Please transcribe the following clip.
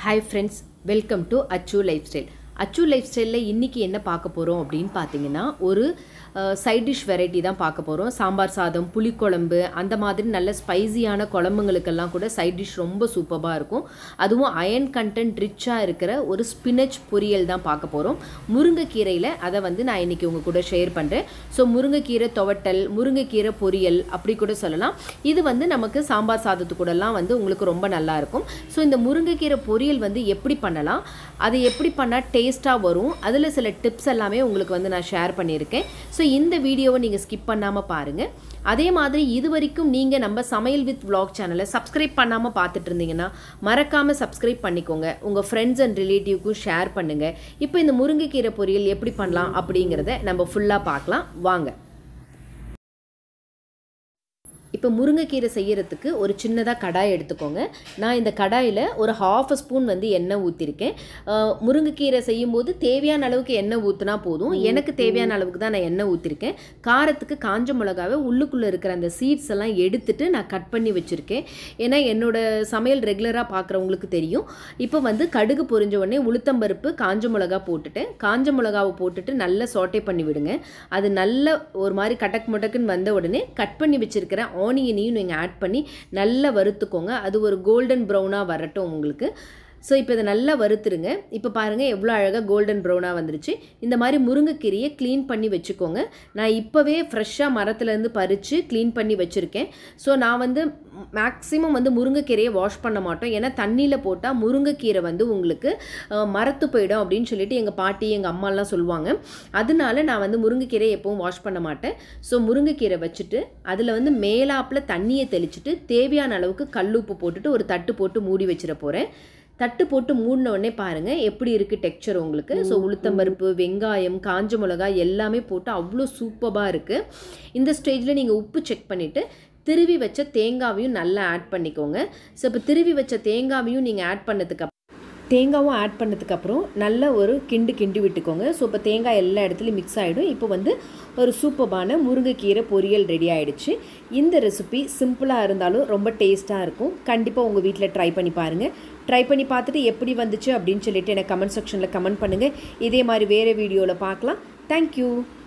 hi friends welcome to Achu lifestyle Achu லைஃப் ஸ்டைலில் இன்றைக்கி என்ன பார்க்க போகிறோம் அப்படின்னு பார்த்தீங்கன்னா ஒரு சைட் டிஷ் வெரைட்டி தான் பார்க்க போகிறோம் சாம்பார் சாதம் புளிக்குழம்பு அந்த மாதிரி நல்ல ஸ்பைசியான குழம்புங்களுக்கெல்லாம் கூட சைட் டிஷ் ரொம்ப சூப்பராக இருக்கும் அதுவும் அயன் கண்டென்ட் ரிச்சாக இருக்கிற ஒரு ஸ்பினச் பொரியல் தான் பார்க்க போகிறோம் முருங்கைக்கீரையில் அதை வந்து நான் இன்றைக்கி உங்கள் கூட ஷேர் பண்ணுறேன் ஸோ முருங்கைக்கீரை துவட்டல் முருங்கைக்கீரை பொரியல் அப்படி கூட சொல்லலாம் இது வந்து நமக்கு சாம்பார் சாதத்து கூடலாம் வந்து உங்களுக்கு ரொம்ப நல்லா இருக்கும் ஸோ இந்த முருங்கைக்கீரை பொரியல் வந்து எப்படி பண்ணலாம் அதை எப்படி பண்ணால் டேஸ்ட்டாக வரும் அதில் சில டிப்ஸ் எல்லாமே உங்களுக்கு வந்து நான் ஷேர் பண்ணியிருக்கேன் ஸோ இந்த வீடியோவை நீங்கள் ஸ்கிப் பண்ணாமல் பாருங்கள் அதே மாதிரி இது வரைக்கும் நீங்கள் நம்ம சமையல் வித் vlog சேனலை சப்ஸ்கிரைப் பண்ணாமல் பார்த்துட்டு இருந்தீங்கன்னா மறக்காமல் சப்ஸ்கிரைப் பண்ணிக்கோங்க உங்கள் ஃப்ரெண்ட்ஸ் அண்ட் ரிலேட்டிவ்க்கும் ஷேர் பண்ணுங்கள் இப்போ இந்த முருங்கைக்கீரை பொரியல் எப்படி பண்ணலாம் அப்படிங்கிறத நம்ம ஃபுல்லாக பார்க்கலாம் வாங்க இப்போ முருங்கைக்கீரை செய்யறதுக்கு ஒரு சின்னதாக கடாய் எடுத்துக்கோங்க நான் இந்த கடாயில் ஒரு ஹாஃப் ஸ்பூன் வந்து எண்ணெய் ஊற்றிருக்கேன் அஹ், முருங்கைக்கீரை செய்யும்போது தேவையான அளவுக்கு எண்ணெய் ஊற்றினா போதும் எனக்கு தேவையான அளவுக்கு தான் நான் எண்ணெய் ஊற்றிருக்கேன் காரத்துக்கு காஞ்ச மிளகாவை உள்ளுக்குள்ளே இருக்கிற அந்த சீட்ஸ் எல்லாம் எடுத்துட்டு நான் கட் பண்ணி வச்சுருக்கேன் ஏன்னா என்னோட சமையல் ரெகுலராக பார்க்குறவங்களுக்கு தெரியும் இப்போ வந்து கடுகு பொரிஞ்ச உடனே உளுத்தம்பருப்பு காஞ்ச மிளகா போட்டுட்டேன் காஞ்ச மிளகாவை போட்டுட்டு நல்லா சோட்டை பண்ணி விடுங்க அது நல்ல ஒரு மாதிரி கட்டக் முட்டக்குன்னு வந்த உடனே கட் பண்ணி வச்சிருக்கிற ஆனியனையும் நீங்கள் ஆட் பண்ணி நல்லா வறுத்துக்கோங்க அது ஒரு கோல்டன் ப்ரௌனாக வரட்டும் உங்களுக்கு ஸோ இப்போ இதை நல்லா வறுத்துருங்க இப்போ பாருங்கள் எவ்வளோ அழகாக கோல்டன் ப்ரௌனாக வந்துருச்சு இந்த மாதிரி முருங்கைக்கீரையை க்ளீன் பண்ணி வச்சுக்கோங்க நான் இப்போவே ஃப்ரெஷ்ஷாக மரத்துலேருந்து பறித்து க்ளீன் பண்ணி வச்சுருக்கேன் ஸோ நான் வந்து மேக்ஸிமம் வந்து முருங்கைக்கீரையை வாஷ் பண்ண மாட்டோம் ஏன்னா தண்ணியில் போட்டால் முருங்கைக்கீரை வந்து உங்களுக்கு அஹ், மரத்து போயிடும் அப்படின்னு சொல்லிட்டு எங்கள் பாட்டி எங்கள் அம்மாலாம் சொல்லுவாங்க அதனால நான் வந்து முருங்கைக்கீரையை எப்பவும் வாஷ் பண்ண மாட்டேன் ஸோ முருங்கைக்கீரை வச்சுட்டு அதில் வந்து மேலாப்பில் தண்ணியை தெளிச்சிட்டு தேவையான அளவுக்கு கல்லுப்பு போட்டுட்டு ஒரு தட்டு போட்டு மூடி வச்சிட போகிறேன் தட்டு போட்டு மூடின உடனே பாருங்கள் எப்படி இருக்குது டெக்ஸ்சர் உங்களுக்கு ஸோ உளுத்தம்பருப்பு வெங்காயம் காஞ்ச மிளகாய் எல்லாமே போட்டு அவ்வளோ சூப்பராக இருக்குது இந்த ஸ்டேஜில் நீங்கள் உப்பு செக் பண்ணிவிட்டு திருவி வச்ச தேங்காவையும் நல்லா ஆட் பண்ணிக்கோங்க ஸோ இப்போ திருவி வச்ச தேங்காவையும் நீங்கள் ஆட் பண்ணதுக்கு அப்புறம் தேங்காவும் ஆட் பண்ணதுக்கப்புறம் நல்ல ஒரு கிண்டு கிண்டி விட்டுக்கோங்க ஸோ இப்போ தேங்காய் எல்லா இடத்துலையும் மிக்ஸ் ஆகிடும் இப்போ வந்து ஒரு சூப்பரான முருங்கைக்கீரை பொரியல் ரெடி ஆயிடுச்சு இந்த ரெசிபி சிம்பிளாக இருந்தாலும் ரொம்ப டேஸ்ட்டாக இருக்கும் கண்டிப்பாக உங்கள் வீட்டில் ட்ரை பண்ணி பாருங்கள் ட்ரை பண்ணி பார்த்துட்டு எப்படி வந்துச்சு அப்படின்னு சொல்லிட்டு எனக்கு கமெண்ட் செக்ஷனில் கமெண்ட் பண்ணுங்கள் இதே மாதிரி வேறு வீடியோவில் பார்க்கலாம் தேங்க்யூ